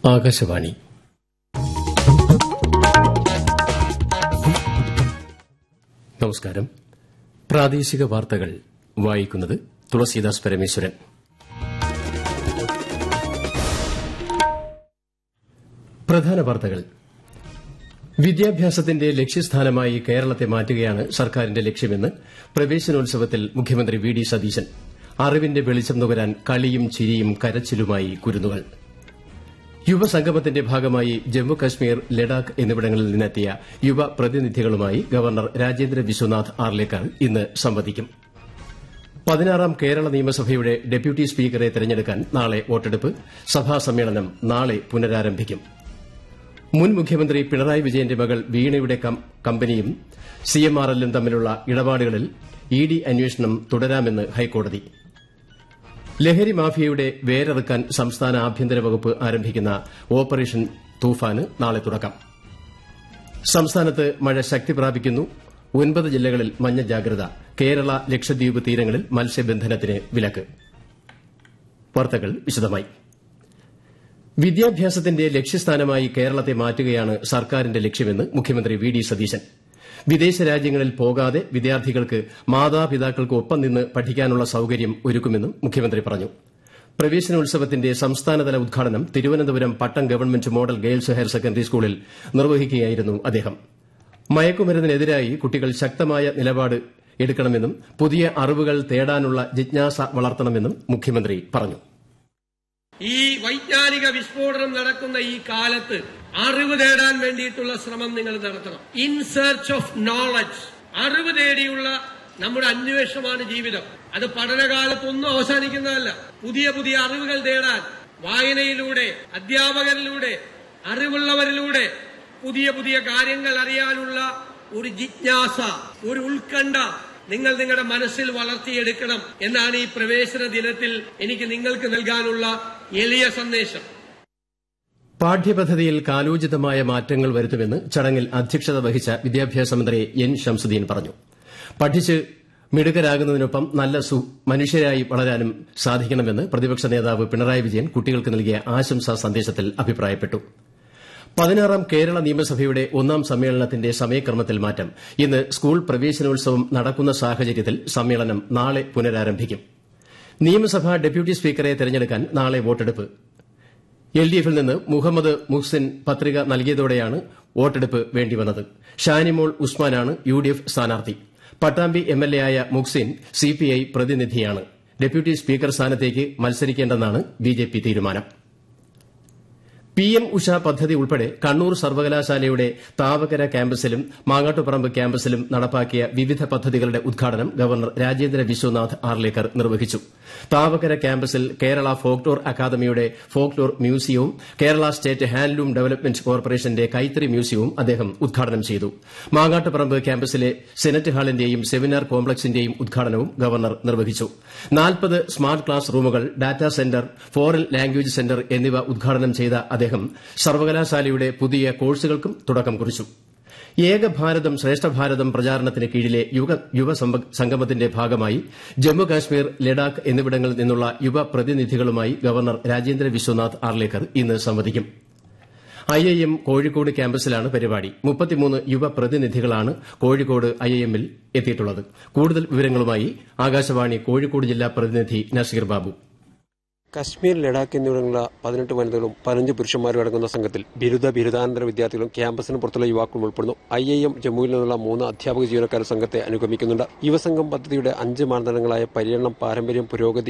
ആകാശവാണി നമസ്കാരം പ്രാദേശിക വാർത്തകൾ വായിക്കുന്നത് തുളസീദാസ് പരമേശ്വരൻ പ്രധാന വാർത്തകൾ വിദ്യാഭ്യാസത്തിന്റെ ലക്ഷ്യസ്ഥാനമായി കേരളത്തെ മാറ്റുകയാണ് സർക്കാരിന്റെ ലക്ഷ്യമെന്ന് പ്രവേശനോത്സവത്തിൽ മുഖ്യമന്ത്രി വി ഡി സതീശൻ അറിവിന്റെ വെളിച്ചം നുകരാൻ കളിയും ചിരിയും കരച്ചിലുമായി കുരുന്നുകൾ യുവസംഗമത്തിന്റെ ഭാഗമായി ജമ്മുകശ്മീർ ലഡാക്ക് എന്നിവിടങ്ങളിൽ നിന്നെത്തിയ യുവ പ്രതിനിധികളുമായി ഗവർണർ രാജേന്ദ്ര വിശ്വനാഥ് ആർലേക്കർ ഇന്ന് സംവദിക്കും പതിനാറാം കേരള നിയമസഭയുടെ ഡെപ്യൂട്ടി സ്പീക്കറെ തെരഞ്ഞെടുക്കാൻ നാളെ വോട്ടെടുപ്പ് സഭാ സമ്മേളനം നാളെ പുനരാരംഭിക്കും മുൻ മുഖ്യമന്ത്രി പിണറായി വിജയന്റെ മകൾ വീണയുടെ കമ്പനിയും സിഎംആർഎല്ലും തമ്മിലുള്ള ഇടപാടുകളിൽ ഇ ഡി അന്വേഷണം തുടരാമെന്ന് ഹൈക്കോടതി ലഹരി മാഫിയയുടെ വേരറുക്കാൻ സംസ്ഥാന ആഭ്യന്തര വകുപ്പ് ആരംഭിക്കുന്ന ഓപ്പറേഷൻ തൂഫാന് നാളെ തുടക്കം സംസ്ഥാനത്ത് മഴ ശക്തി പ്രാപിക്കുന്നു ഒൻപത് ജില്ലകളിൽ മഞ്ഞ ജാഗ്രത കേരള ലക്ഷദ്വീപ് തീരങ്ങളിൽ മത്സ്യബന്ധനത്തിന് വിലക്ക് വാർത്തകൾ വിശദമായി വിദ്യാഭ്യാസത്തിന്റെ ലക്ഷ്യസ്ഥാനമായി കേരളത്തെ മാറ്റുകയാണ് സർക്കാരിന്റെ ലക്ഷ്യമെന്ന് മുഖ്യമന്ത്രി വി ഡി സതീശൻ വിദേശ രാജ്യങ്ങളിൽ പോകാതെ വിദ്യാർത്ഥികൾക്ക് മാതാപിതാക്കൾക്ക് ഒപ്പം നിന്ന് പഠിക്കാനുള്ള സൌകര്യം ഒരുക്കുമെന്നും മുഖ്യമന്ത്രി പറഞ്ഞു പ്രവേശനോത്സവത്തിന്റെ സംസ്ഥാനതല ഉദ്ഘാടനം Thiruvananthapuram Pattom government model girls higher secondary സ്കൂളിൽ നിർവഹിക്കുകയായിരുന്നു അദ്ദേഹം മയക്കുമരുന്നിനെതിരായി കുട്ടികൾ ശക്തമായ നിലപാട് എടുക്കണമെന്നും പുതിയ അറിവുകൾ തേടാനുള്ള ജിജ്ഞാസ വളർത്തണമെന്നും മുഖ്യമന്ത്രി പറഞ്ഞു ഈ വൈജ്ഞാനിക വിസ്ഫോടനം നടക്കുന്ന ഈ കാലത്ത് അറിവ് തേടാൻ വേണ്ടിയിട്ടുള്ള ശ്രമം നിങ്ങൾ നടത്തണം ഇൻ സെർച്ച് ഓഫ് നോളജ് അറിവ് തേടിയുള്ള നമ്മുടെ അന്വേഷണമാണ് ജീവിതം അത് പഠനകാലത്തൊന്നും അവസാനിക്കുന്നതല്ല പുതിയ പുതിയ അറിവുകൾ തേടാൻ വായനയിലൂടെ അധ്യാപകരിലൂടെ അറിവുള്ളവരിലൂടെ പുതിയ പുതിയ കാര്യങ്ങൾ അറിയാനുള്ള ഒരു ജിജ്ഞാസ ഒരു ഉത്കണ്ഠ നിങ്ങൾ നിങ്ങളുടെ മനസ്സിൽ വളർത്തിയെടുക്കണം എന്നാണ് ഈ പ്രവേശന ദിനത്തിൽ എനിക്ക് നിങ്ങൾക്ക് നൽകാനുള്ള എളിയ സന്ദേശം പാഠ്യപദ്ധതിയിൽ കാലോചിതമായ മാറ്റങ്ങൾ വരുത്തുമെന്ന് ചടങ്ങിൽ അധ്യക്ഷത വഹിച്ച വിദ്യാഭ്യാസ മന്ത്രി എൻ ഷംസുദ്ദീൻ പറഞ്ഞു പഠിച്ച് മിടുക്കരാകുന്നതിനൊപ്പം നല്ല മനുഷ്യരായി വളരാനും സാധിക്കണമെന്ന് പ്രതിപക്ഷ നേതാവ് പിണറായി വിജയൻ കുട്ടികൾക്ക് നൽകിയ ആശംസാ സന്ദേശത്തിൽ അഭിപ്രായപ്പെട്ടു പതിനാറാം കേരള നിയമസഭയുടെ ഒന്നാം സമ്മേളനത്തിന്റെ സമയക്രമത്തിൽ മാറ്റം ഇന്ന് സ്കൂൾ പ്രവേശനോത്സവം നടക്കുന്ന സാഹചര്യത്തിൽ സമ്മേളനം നാളെ പുനരാരംഭിക്കും നിയമസഭാ ഡെപ്യൂട്ടി സ്പീക്കറെ തെരഞ്ഞെടുക്കാൻ നാളെ വോട്ടെടുപ്പ് എൽ ഡി എഫിൽ നിന്ന് മുഹമ്മദ് മുഹ്സിൻ പത്രിക നൽകിയതോടെയാണ് വോട്ടെടുപ്പ് വേണ്ടിവന്നത് ഷാനിമോൾ ഉസ്മാനാണ് യു ഡി എഫ് സ്ഥാനാർത്ഥി പട്ടാമ്പി എം എൽ എ ആയ മുഹ്സിൻ സിപിഐ പ്രതിനിധിയാണ് ഡെപ്യൂട്ടി സ്പീക്കർ സ്ഥാനത്തേക്ക് മത്സരിക്കേണ്ടെന്നാണ് ബിജെപി തീരുമാനം പിഎം ഉഷ പദ്ധതി ഉൾപ്പെടെ കണ്ണൂർ സർവകലാശാലയുടെ താവകര ക്യാമ്പസിലും മാങ്ങാട്ടുപറമ്പ് ക്യാമ്പസിലും നടപ്പാക്കിയ വിവിധ പദ്ധതികളുടെ ഉദ്ഘാടനം ഗവർണർ രാജേന്ദ്ര വിശ്വനാഥ് ആർലേക്കർ നിർവഹിച്ചു താവകര ക്യാമ്പസിൽ കേരള ഫോക്ലോർ അക്കാദമിയുടെ ഫോക്ലോർ മ്യൂസിയവും കേരള സ്റ്റേറ്റ് ഹാൻഡ്ലൂം ഡെവലപ്മെന്റ് കോർപ്പറേഷന്റെ കൈത്തറി മ്യൂസിയവും അദ്ദേഹം ഉദ്ഘാടനം ചെയ്തു മാങ്ങാട്ടുപറമ്പ് ക്യാമ്പസിലെ സെനറ്റ് ഹാളിന്റെയും സെമിനാർ കോംപ്ലക്സിന്റെയും ഉദ്ഘാടനവും ഗവർണർ നിർവഹിച്ചു നാൽപ്പത് സ്മാർട്ട് ക്ലാസ് റൂമുകൾ data centre foreign language centre എന്നിവ ഉദ്ഘാടനം ചെയ്ത അദ്ദേഹം സർവകലാശാലയുടെ പുതിയ കോഴ്സുകൾക്കും തുടക്കം കുറിച്ചു ഏകഭാരതം ശ്രേഷ്ഠഭാരതം പ്രചാരണത്തിന് കീഴിലെ യുവ സംഗമത്തിന്റെ ഭാഗമായി ജമ്മുകാശ്മീർ ലഡാക്ക് എന്നിവിടങ്ങളിൽ നിന്നുള്ള യുവ പ്രതിനിധികളുമായി ഗവർണർ രാജേന്ദ്ര വിശ്വനാഥ് ആർലേക്കർ ഇന്ന് സംവദിക്കും ഐഐഎം കോഴിക്കോട് ക്യാമ്പസിലാണ് പരിപാടി മുപ്പത്തിമൂന്ന് യുവ പ്രതിനിധികളാണ് കോഴിക്കോട് ഐഐഎമ്മിൽ എത്തിയിട്ടുള്ളത് കൂടുതൽ വിവരങ്ങളുമായി ആകാശവാണി കോഴിക്കോട് ജില്ലാ പ്രതിനിധി നസീർ ബാബു കശ്മീർ ലഡാക്ക് എന്നിവിടങ്ങളിലുള്ള പതിനെട്ട് വനിതകളും പതിനഞ്ച് പുരുഷന്മാരും അടങ്ങുന്ന സംഘത്തിൽ ബിരുദ ബിരുദാനന്തര വിദ്യാർത്ഥികളും ക്യാമ്പസിന് പുറത്തുള്ള യുവാക്കളും ഉൾപ്പെടുന്നു ഐ ഐ എം ജമ്മുവിൽ നിന്നുള്ള മൂന്ന് അധ്യാപക ജീവനക്കാർ സംഘത്തെ അനുഗമിക്കുന്നുണ്ട് യുവസംഘം പദ്ധതിയുടെ അഞ്ച് മാനദണ്ഡങ്ങളായ പര്യടനം പാരമ്പര്യം പുരോഗതി